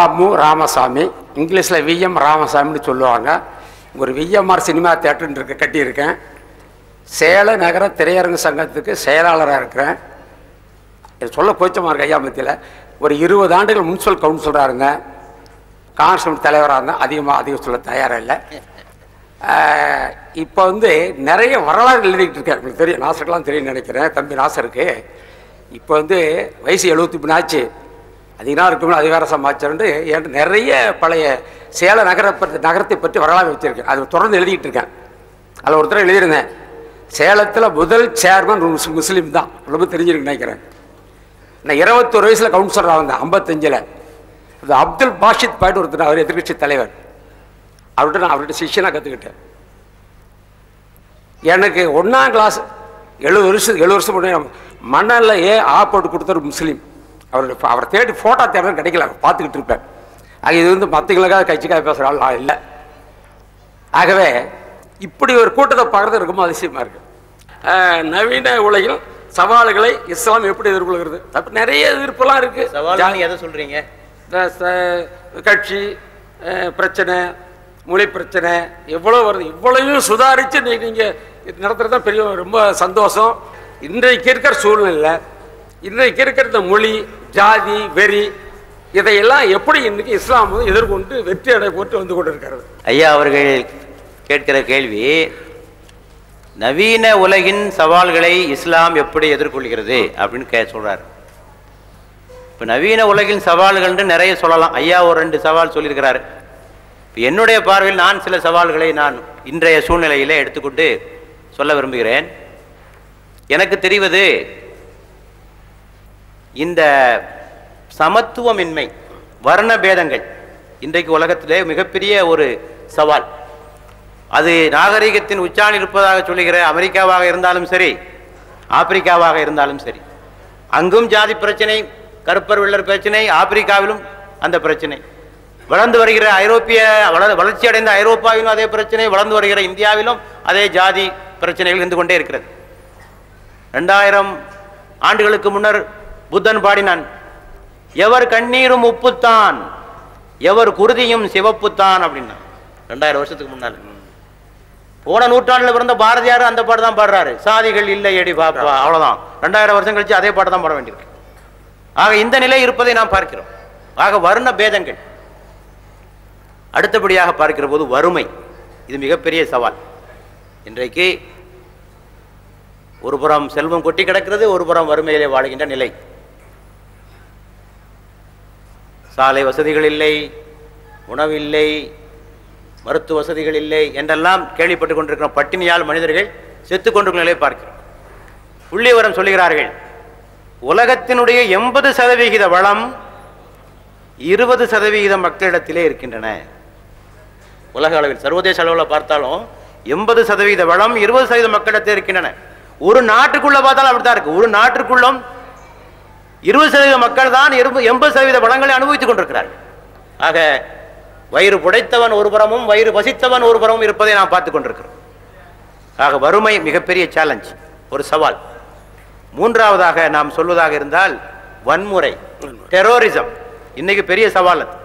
ராமு ராமசாமி இங்கிலீஷில் விஎம் ராமசாமின்னு சொல்லுவாங்க ஒரு விஎம்ஆர் சினிமா தேட்டர்னு இருக்கு கட்டியிருக்கேன் சேல நகர திரையரங்கு சங்கத்துக்கு செயலாளராக இருக்கிறேன் இது சொல்ல கோச்சமாக இருக்கு ஐயா மத்தியில் ஒரு இருபது ஆண்டுகள் முனிசிபல் கவுன்சிலராக இருந்தேன் கான்ஸ்டபிள் தலைவராக இருந்தேன் அதிகமாக அதிகம் சொல்ல தயாராக இல்லை ஆஹ், இப்போ வந்து நிறைய வரலாறு எழுதிக்கிட்டு இருக்கேன் உங்களுக்கு தெரியும் நாசருக்கெல்லாம் தெரியும் நினைக்கிறேன் தம்பி நாசருக்கு இப்போ வந்து வயசு எழுபத்தி மூணு ஆச்சு அதிகமாக இருக்கும் அதிகார சமாச்சாரம்னு என்கிட்ட நிறைய பழைய சேல நகர பற்றி நகரத்தை பற்றி வரலாறு வச்சுருக்கேன் அது தொடர்ந்து எழுதிக்கிட்டு இருக்கேன் அதில் ஒருத்தர் எழுதியிருந்தேன் சேலத்தில் முதல் சேர்மன் முஸ்- முஸ்லீம் தான் ரொம்ப தெரிஞ்சிருக்கு நினைக்கிறேன் நான் இருபத்தொரு வயசில் கவுன்சிலராக வந்தேன் ஐம்பத்தஞ்சில் அது அப்துல் பாஷித் பாய்ட்டு ஒருத்தர் அவர் எதிர்கட்சி தலைவர் அவர்கிட்ட நான் அவர்கிட்ட சிஷ்யனாக கற்றுக்கிட்டேன் எனக்கு ஒன்றாம் கிளாஸ் எழுபது வருஷம் எழுபது வருஷம் முன்னாடி மணலில் ஏ ஆ போட்டு கொடுத்தவர் முஸ்லீம் அவர் அவரை தேடி ஃபோட்டோ தேடுறது கிடைக்கல பார்த்துக்கிட்டு இருப்பேன் ஆக இது வந்து மற்றவங்களுக்காக கட்சிக்காக பேசுகிற ஆள் நான் இல்லை ஆகவே இப்படி ஒரு கூட்டத்தை பார்க்குறது ரொம்ப அதிசயமாக இருக்குது நவீன உலகில் சவால்களை இஸ்லாம் எப்படி எதிர்கொள்கிறது அப்ப நிறைய எதிர்ப்புலாம் இருக்குது சவால் எதை சொல்றீங்க இந்த ச- கட்சி அஹ், பிரச்சனை மொழி பிரச்சனை எவ்வளோ வருது இவ்வளவையும் சுதாரித்து நீங்கள் நடத்துறது தான் பெரிய ரொம்ப சந்தோஷம் இன்றைக்கு இருக்கிற சூழ்நிலை இன்றைக்கு இருக்கிற இந்த மொழி ஜாதி வெறி இதையெல்லாம் எப்படி இன்னைக்கு இஸ்லாம் வந்து எதிர்கொண்டு வெற்றி அடை போட்டு வந்து கொண்டு இருக்கிறது ஐயா அவர்கள் கேட்கிற கேள்வி நவீன உலகின் சவால்களை இஸ்லாம் எப்படி எதிர்கொள்கிறது அப்படின்னு கே சொல்றாரு இப்போ நவீன உலகின் சவால்கள்னு நிறைய சொல்லலாம் ஐயா ஒரு ரெண்டு சவால் சொல்லியிருக்கிறாரு இப்போ என்னுடைய பார்வையில் நான் சில சவால்களை நான் இன்றைய சூழ்நிலையிலே எடுத்துக்கொண்டு சொல்ல விரும்புகிறேன் எனக்கு தெரிவது இந்த சமத்துவமின்மை வர்ண பேதங்கள் இன்றைக்கு உலகத்திலே மிகப்பெரிய ஒரு சவால் அது நாகரிகத்தின் உச்சாணி இருப்பதாக சொல்லுகிற அமெரிக்காவாக இருந்தாலும் சரி ஆப்பிரிக்காவாக இருந்தாலும் சரி அங்கும் ஜாதி பிரச்சனை கருப்பர் வெள்ளர் பிரச்சனை ஆப்பிரிக்காவிலும் அந்த பிரச்சனை வளர்ந்து வருகிற ஐரோப்பிய வள வளர்ச்சி அடைந்த ஐரோப்பாவிலும் அதே பிரச்சனை வளர்ந்து வருகிற இந்தியாவிலும் அதே ஜாதி பிரச்சனைகள் இருந்து கொண்டே இருக்கிறது ரெண்டாயிரம் ஆண்டுகளுக்கு முன்னர் புத்தன் பாடினான் எவர் கண்ணீரும் உப்புத்தான் எவர் குருதியும் சிவப்புத்தான் அப்படின்னா ரெண்டாயிரம் வருஷத்துக்கு முன்னால் போன நூற்றாண்டுல பிறந்த பாரதியார் அந்த பாட்டு தான் பாடுறாரு சாதிகள் இல்லை எடி பாப்பா அவ்வளவுதான் ரெண்டாயிரம் வருஷம் கழிச்சு அதே பாட்டு தான் பாட வேண்டியிருக்கு ஆக இந்த நிலை இருப்பதை நாம் பார்க்கிறோம் ஆக வர்ண பேதங்கள் அடுத்தபடியாக பார்க்கிற போது வறுமை இது மிகப்பெரிய சவால் இன்றைக்கு ஒரு புறம் செல்வம் கொட்டி கிடக்கிறது ஒரு புறம் வறுமையிலே வாழுகின்ற நிலை சாலை வசதிகள் இல்லை உணவில்லை மருத்துவ வசதிகள் இல்லை என்றெல்லாம் கேள்விப்பட்டு கொண்டிருக்கிற பட்டினியால் மனிதர்கள் செத்துக் கொண்டிருக்கும் நிலையை பார்க்கிறோம் புள்ளிவரம் சொல்லுகிறார்கள் உலகத்தினுடைய எண்பது சதவிகித வளம் இருபது சதவிகித மக்களிடத்திலே இருக்கின்றன உலக அளவில் சர்வதேச அளவில் பார்த்தாலும் எண்பது சதவீத வளம் இருபது சதவீத மக்களிடத்தில் இருக்கின்றன ஒரு நாட்டுக்குள்ள பார்த்தாலும் அப்படித்தான் இருக்கு ஒரு நாட்டுக்குள்ளும் இருபது சதவீத மக்கள் தான் எண்பது சதவீத வளங்களை அனுபவித்துக் கொண்டிருக்கிறார்கள் ஆக வயிறு புடைத்தவன் ஒரு புறமும் வயிறு பசித்தவன் ஒரு புறமும் இருப்பதை நாம் பார்த்துக் கொண்டிருக்கிறோம் ஆக வறுமை மிகப்பெரிய சேலஞ்ச் ஒரு சவால் மூன்றாவதாக நாம் சொல்வதாக இருந்தால் வன்முறை டெரோரிசம் இன்னைக்கு பெரிய சவால் அது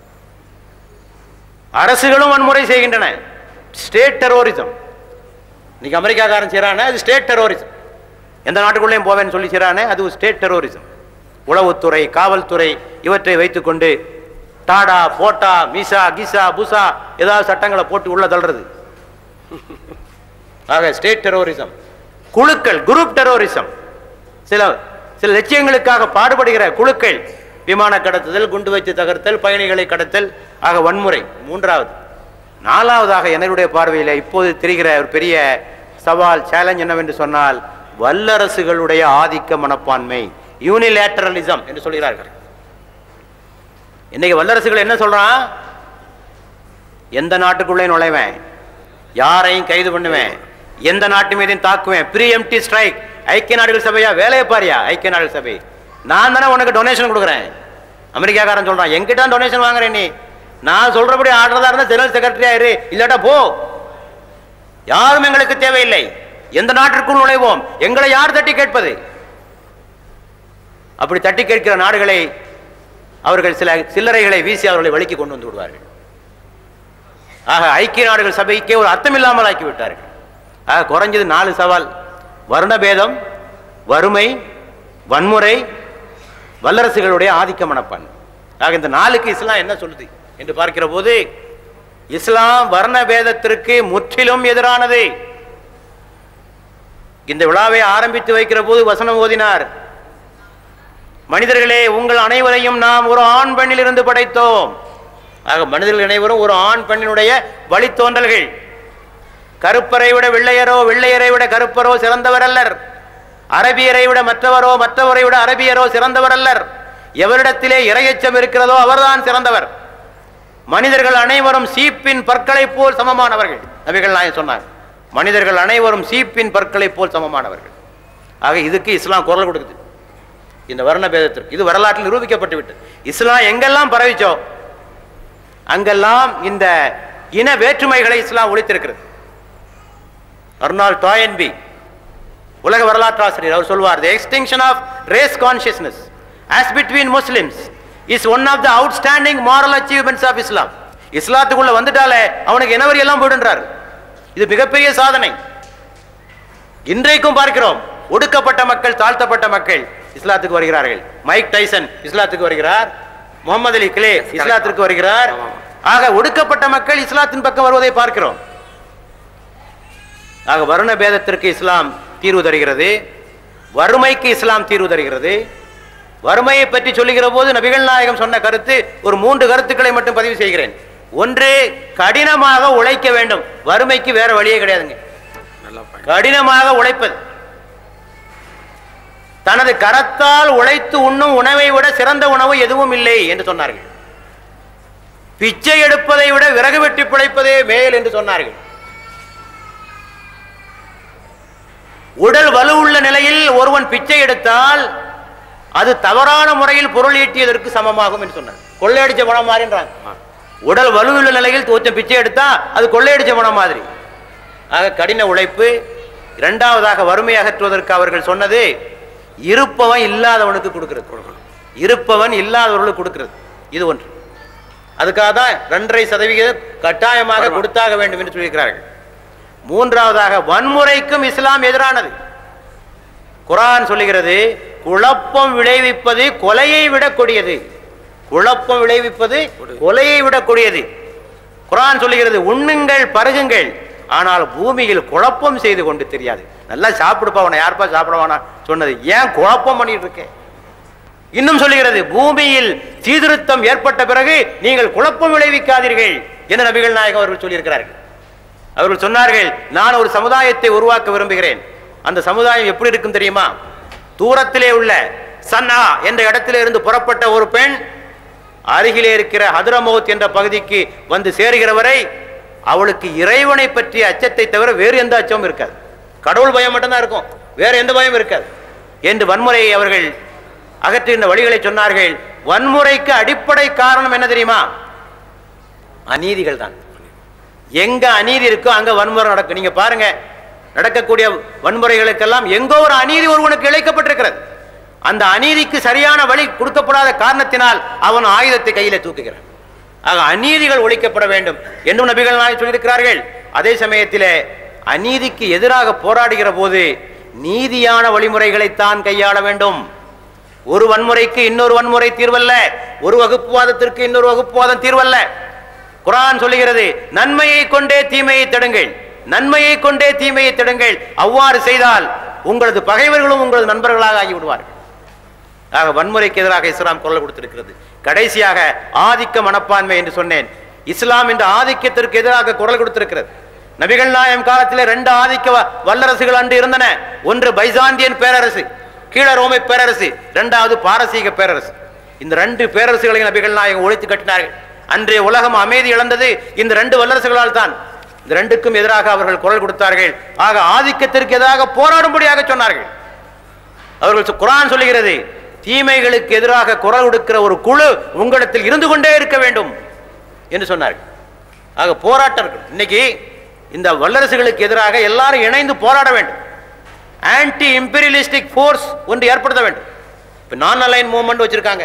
அரசுகளும் வன்முறை செய்கின்றன ஸ்டேட் டெரோரிசம் இன்னைக்கு அமெரிக்காக்காரன் செய்கிறானே அது ஸ்டேட் டெரோரிசம் எந்த நாட்டுக்குள்ளேயும் போவேன்னு சொல்லி செய்கிறானே அது ஸ்டேட் டெரோரிசம் உளவுத்துறை காவல்துறை இவற்றை வைத்துக்கொண்டு டாடா போட்டா மீசா கிசா புசா ஏதாவது சட்டங்களை போட்டு உள்ள தள்ளுறது ஆக ஸ்டேட் டெரோரிசம் குழுக்கள் குரூப் டெரோரிசம் சில சில லட்சியங்களுக்காக பாடுபடுகிற குழுக்கள் விமான கடத்துதல் குண்டு வைத்து தகர்த்தல் பயணிகளை கடத்தல் ஆக வன்முறை மூன்றாவது நாலாவதாக என்னுடைய பார்வையில் இப்போது தெரிகிற ஒரு பெரிய சவால் சேலஞ்ச் என்னவென்று சொன்னால் வல்லரசுகளுடைய ஆதிக்க மனப்பான்மை யூனிலேட்டரலிசம் என்று சொல்கிறார்கள் இன்னைக்கு வல்லரசுகள் என்ன சொல்றான் எந்த நாட்டுக்குள்ளே நுழைவேன் யாரையும் கைது பண்ணுவேன் எந்த நாட்டு மீதையும் தாக்குவேன் ப்ரீஎம்டி ஸ்ட்ரைக் ஐக்கிய நாடுகள் சபையா வேலையை பாரியா ஐக்கிய நாடுகள் சபை நான் தானே உனக்கு டொனேஷன் கொடுக்குறேன் அமெரிக்காக்காரன் சொல்றான் எங்கிட்ட டொனேஷன் வாங்குறேன் நீ நான் சொல்றபடி ஆடுறதா இருந்தா ஜெனரல் செக்ரட்டரியா இரு இல்லாட்டா போ யாரும் எங்களுக்கு தேவையில்லை எந்த நாட்டிற்குள் நுழைவோம் எங்களை யார் தட்டி கேட்பது அப்படி தட்டி கேட்கிற நாடுகளை அவர்கள் சில சில்லறைகளை வீசி அவர்களை வழிக்கு கொண்டு வந்து விடுவார்கள் ஆக ஐக்கிய நாடுகள் சபைக்கே ஒரு அர்த்தமில்லாமல் ஆக்கி விட்டார்கள் ஆக குறைஞ்சது நாலு சவால் வர்ணபேதம் வறுமை வன்முறை வல்லரசுகளுடைய ஆதிக்க மனப்பான்மை ஆக இந்த நாளுக்கு இஸ்லாம் என்ன சொல்லுது என்று பார்க்கிற போது இஸ்லாம் வர்ண பேதத்திற்கு முற்றிலும் எதிரானது இந்த விழாவை ஆரம்பித்து வைக்கிற போது வசனம் ஓதினார் மனிதர்களே உங்கள் அனைவரையும் நாம் ஒரு ஆண் பெண்ணிலிருந்து படைத்தோம் ஆக மனிதர்கள் அனைவரும் ஒரு ஆண் பெண்ணினுடைய வழித்தோன்றல்கள் கருப்பரை விட வெள்ளையரோ வெள்ளையரை விட கருப்பரோ சிறந்தவர் அல்லர் அரபியரை விட மற்றவரோ மற்றவரை விட அரபியரோ சிறந்தவர் அல்லர் எவரிடத்திலே இரையச்சம் இருக்கிறதோ அவர்தான் சிறந்தவர் மனிதர்கள் அனைவரும் சீப்பின் பற்களை போல் சமமானவர்கள் நபிகள் நாயகம் சொன்னாங்க மனிதர்கள் அனைவரும் சீப்பின் பற்களை போல் சமமானவர்கள் ஆக இதுக்கு இஸ்லாம் குரல் கொடுக்குது இந்த வர்ண பேதத்திற்கு இது வரலாற்றில் நிரூபிக்கப்பட்டு விட்டது இஸ்லாம் எங்கெல்லாம் பரவிச்சோ அங்கெல்லாம் இந்த இன வேற்றுமைகளை இஸ்லாம் ஒழித்திருக்கிறது அர்னால் டாயன்பி உலக வரலாற்று ஆசிரியர் அவர் சொல்வார் the extinction of race consciousness as between Muslims is one of the outstanding moral achievements of Islam இஸ்லாத்துக்குள்ள வந்துட்டாலே அவனுக்கு இனவரி எல்லாம் போயிடுன்றார் இது மிகப்பெரிய சாதனை இன்றைக்கும் பார்க்கிறோம் ஒடுக்கப்பட்ட மக்கள் தாழ்த்தப்பட்ட மக்கள் இஸ்லாத்துக்கு வருகிறார்கள் மைக் டைசன் இஸ்லாத்துக்கு வருகிறார் முகமது அலி கிளே இஸ்லாத்திற்கு வருகிறார் ஆக ஒடுக்கப்பட்ட மக்கள் இஸ்லாத்தின் பக்கம் வருவதை பார்க்கிறோம் ஆக வருண பேதத்திற்கு இஸ்லாம் தீர்வு தருகிறது வறுமைக்கு இஸ்லாம் தீர்வு தருகிறது வறுமையை பற்றி சொல்லுகிற போது நபிகள் நாயகம் சொன்ன கருத்து ஒரு மூன்று கருத்துக்களை மட்டும் பதிவு செய்கிறேன் ஒன்று கடினமாக உழைக்க வேண்டும் வறுமைக்கு வேற வழியே கிடையாதுங்க நல்லா பாயிண்ட். கடினமாக உழைப்பது தனது கரத்தால் உழைத்து உண்ணும் உணவை விட சிறந்த உணவு எதுவும் இல்லை என்று சொன்னார்கள் பிச்சை எடுப்பதை விட விறகு வெட்டி பிழைப்பதே மேல் என்று சொன்னார்கள் உடல் வலுவுள்ள நிலையில் ஒருவன் பிச்சை எடுத்தால் அது தவறான முறையில் பொருள் ஈட்டியதற்கு சமமாகும் என்று சொன்னார் கொள்ளையடிச்ச பணம் மாதிரின்றாங்க உடல் வலுவுள்ள நிலையில் ஒருத்தன் பிச்சை எடுத்தா அது கொள்ளையடிச்ச பணம் மாதிரி ஆக கடின உழைப்பு இரண்டாவதாக வறுமை அகற்றுவதற்கு அவர்கள் சொன்னது இருப்பவன் இல்லாதவனுக்கு கொடுக்கிறது இருப்பவன் இல்லாதவர்களுக்கு கொடுக்கிறது இது ஒன்று அதுக்காக தான் ரெண்டரை சதவிகிதம் கட்டாயமாக கொடுத்தாக வேண்டும் என்று சொல்லியிருக்கிறார்கள் மூன்றாவதாக வன்முறைக்கும் இஸ்லாம் எதிரானது குரான் சொல்லுகிறது குழப்பம் விளைவிப்பது கொலையை விட கொடியது குழப்பம் விளைவிப்பது கொலையை விட கொடியது குரான் சொல்லுகிறது உண்ணுங்கள் பருகுங்கள் ஆனால் பூமியில் குழப்பம் செய்து கொண்டு தெரியாது நல்லா சாப்பிடுப்பா உன்னை யாருப்பா சாப்பிடவானா சொன்னது ஏன் குழப்பம் பண்ணிட்டு இருக்கேன் இன்னும் சொல்லுகிறது பூமியில் சீர்திருத்தம் ஏற்பட்ட பிறகு நீங்கள் குழப்பம் விளைவிக்காதீர்கள் என்று நபிகள் நாயகம் அவர்கள் சொல்லியிருக்கிறார்கள் அவர்கள் சொன்னார்கள் நான் ஒரு சமுதாயத்தை உருவாக்க விரும்புகிறேன் அந்த சமுதாயம் எப்படி இருக்கும் தெரியுமா தூரத்திலே உள்ள சன்னா என்ற இடத்திலே இருந்து புறப்பட்ட ஒரு பெண் அருகிலே இருக்கிற ஹதுரமௌத் என்ற பகுதிக்கு வந்து சேருகிற வரை அவளுக்கு இறைவனை பற்றிய அச்சத்தை தவிர வேறு எந்த அச்சமும் இருக்காது கடவுள் பயம் மட்டும்தான் இருக்கும் வேற எந்த பயம் இருக்காது என்று வன்முறையை அவர்கள் அகற்றுகின்ற வழிகளை சொன்னார்கள் வன்முறைக்கு அடிப்படை காரணம் என்ன தெரியுமா அநீதிகள் தான் எங்க அநீதி இருக்கோ அங்க வன்முறை நடக்கும் நீங்க பாருங்க நடக்கக்கூடிய வன்முறைகளுக்கெல்லாம் எங்கோ ஒரு அநீதி ஒருவனுக்கு இழைக்கப்பட்டிருக்கிறது அந்த அநீதிக்கு சரியான வழி கொடுக்கப்படாத காரணத்தினால் அவன் ஆயுதத்தை கையில தூக்குகிறான் ஆக அநீதிகள் ஒழிக்கப்பட வேண்டும் என்றும் நபிகள் நாயகம் சொல்லியிருக்கிறார்கள் அதே சமயத்திலே அநீதிக்கு எதிராக போராடுகிற போது நீதியான வழிமுறைகளைத்தான் கையாள வேண்டும் ஒரு வன்முறைக்கு இன்னொரு வன்முறை தீர்வல்ல ஒரு வகுப்புவாதத்திற்கு இன்னொரு வகுப்புவாதம் தீர்வல்ல குரான் சொல்லுகிறது நன்மையை கொண்டே தீமையை தடுங்கள் நன்மையை கொண்டே தீமையை தடுங்கள் அவ்வாறு செய்தால் உங்களது பகைவர்களும் உங்களது நண்பர்களாக ஆகிவிடுவார்கள் ஆக வன்முறைக்கு எதிராக இஸ்லாம் குரல் கொடுத்திருக்கிறது கடைசியாக ஆதிக்க மனப்பான்மை என்று சொன்னேன் இஸ்லாம் இந்த ஆதிக்கத்திற்கு எதிராக குரல் கொடுத்திருக்கிறது நபிகள் நாயம் காலத்திலே ரெண்டு ஆதிக்க வ- வல்லரசுகள் அன்று இருந்தன ஒன்று பைசாந்தியன் பேரரசு கீழ ரோமை பேரரசு இரண்டாவது பாரசீக பேரரசு இந்த ரெண்டு பேரரசுகளையும் நபிகள் நாயகம் ஒழித்து கட்டினார்கள் அன்றைய உலகம் அமைதி இழந்தது இந்த ரெண்டு வல்லரசுகளால் தான் இந்த ரெண்டுக்கும் எதிராக அவர்கள் குரல் கொடுத்தார்கள் ஆக ஆதிக்கத்திற்கு எதிராக போராடும்படியாக சொன்னார்கள் அவர்கள் சொ- குர்ஆன் சொல்லுகிறது தீமைகளுக்கு எதிராக குரல் கொடுக்கிற ஒரு குழு உங்களிடத்தில் இருந்து கொண்டே இருக்க வேண்டும் என்று சொன்னார்கள் ஆக போராட்டம் இருக்கு இன்னைக்கு இந்த வல்லரசுகளுக்கு எதிராக எல்லாரும் இணைந்து போராட வேண்டும் ஆன்டி இம்பீரியலிஸ்டிக் ஃபோர்ஸ் ஒன்று ஏற்படுத்த வேண்டும் இப்போ நான் அலைன் மூவ்மெண்ட் வச்சிருக்காங்க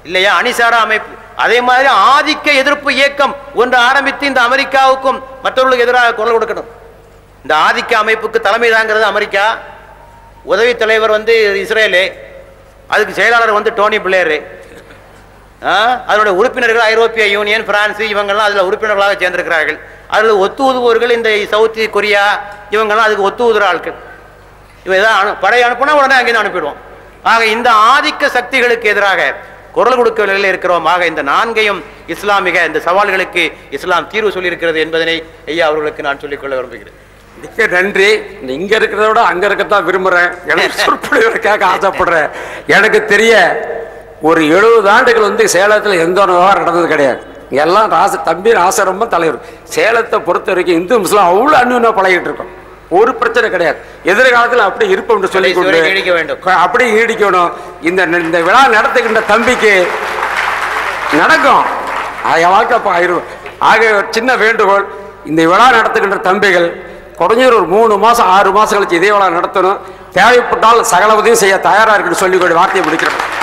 இல்லையா அணிசாரா அமைப்பு அதே மாதிரி ஆதிக்க எதிர்ப்பு இயக்கம் ஒன்று ஆரம்பித்து இந்த அமெரிக்காவுக்கும் மற்றவர்களுக்கு எதிராக குரல் கொடுக்கணும் இந்த ஆதிக்க அமைப்புக்கு தலைமை தாங்கிறது அமெரிக்கா உதவி தலைவர் வந்து இஸ்ரேலு அதுக்கு செயலாளர் வந்து டோனி பிளேரு ஆ, அதனுடைய உறுப்பினர்கள் ஐரோப்பிய யூனியன் பிரான்ஸ் இவங்கெல்லாம் அதில் உறுப்பினர்களாக சேர்ந்திருக்கிறார்கள் அதில் ஒத்து ஊதுபவர்கள் இந்த சவுத் கொரியா இவங்கெல்லாம் அதுக்கு ஒத்து ஊதுற ஆட்கள் இவன் ஏதாவது அனு படை அனுப்புனா உடனே அங்கேருந்து அனுப்பிடுவோம் ஆக இந்த ஆதிக்க சக்திகளுக்கு எதிராக குரல் கொடுக்க நிலையில் இருக்கிறோம் ஆக இந்த நான்கையும் இஸ்லாமிக இந்த சவால்களுக்கு இஸ்லாம் தீர்வு சொல்லியிருக்கிறது என்பதனை ஐயா அவர்களுக்கு நான் சொல்லிக்கொள்ள விரும்புகிறேன் மிக்க நன்றி இங்க இருக்கிறத விட அங்க இருக்கத்தான் விரும்புறேன் எனக்கு சொற்பொழிவு கேட்க ஆசைப்படுறேன் எனக்கு தெரிய ஒரு எழுபது ஆண்டுகள் வந்து சேலத்தில் எந்த ஒரு விவகாரம் நடந்தது கிடையாது எல்லாம் ராச தம்பி ராசரம்ப தலைவர் சேலத்தை பொறுத்த வரைக்கும் இந்து முஸ்லாம் அவ்வளோ அந்நியமா பழகிட்டு இருக்கோம் ஒரு பிரச்சனை கிடையாது எதிர்காலத்தில் அப்படி இருப்போம் என்று சொல்லிக் கடைசி கொண்டு வரை நீடிக்க வேண்டும். அப்படி நீடிக்கணும் இந்த இந்த விழா நடத்துகின்ற தம்பிக்கு நடக்கும் அது வாழ்க்கை அப்ப ஆயிரும் ஆக ஒரு சின்ன வேண்டுகோள் இந்த விழா நடத்துகின்ற தம்பிகள் குறைஞ்சது ஒரு மூணு மாசம் ஆறு மாசம் கழிச்சு இதே விழா நடத்தணும் தேவைப்பட்டால் சகல உதவியும் செய்ய தயாரா இருக்குன்னு சொல்லி வார்த்தையை முடிக்கிறேன்